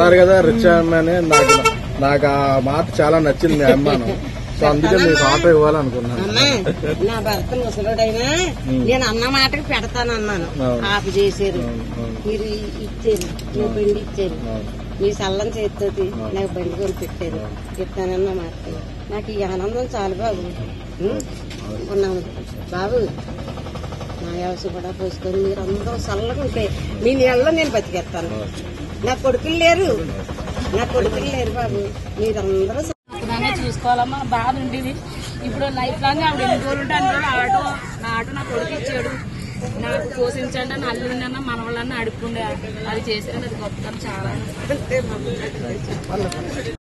అన్నారు కదా రిచ్ అమ్మని నాకు నాకు ఆ మాట చాలా నచ్చింది మీ అమ్మాను సో అందుకే మీకు ఆటో ఇవ్వాలనుకున్నాను అమ్మా నా భర్త ముసలుడైనా నేను అన్న మాటకి పెడతానన్నాను అవును. ఆపు చేశారు అవును, అవును, మీరు ఇచ్చారు మీ బండి ఇచ్చారు అవును. మీ సల్లం చేతితోటి నాకు బండి కొని పెట్టారు ఇస్తానన్న మాట నాకు ఈ ఆనందం చాలు బాబు ఉం? ఉన్నాను బాబు నా వ్యవసాయం కూడా పోసుకొని మీరు అందరూ చల్లగా ఉంటే మీ నీళ్ళలో నేను బతికేస్తాను నా కొడుకులు లేరు నా కొడుకులు లేరు బాబు మీరందరూ ఇప్పుడనే చూసుకోవాలమ్మా బాధ ఉండేది ఇప్పుడు లైఫ్ లాంగ్ ఆవిడ ఎన్ని రోజులు ఉంటే అన్ని రోజులు ఆటో నా ఆటో నా కొడుకు ఇచ్చాడు నాకు పోషించండి అని అల్లుండన్న మనవాళ్ళన్న అడుక్కుండే అది చేసేది అది గొప్పతనం చాలా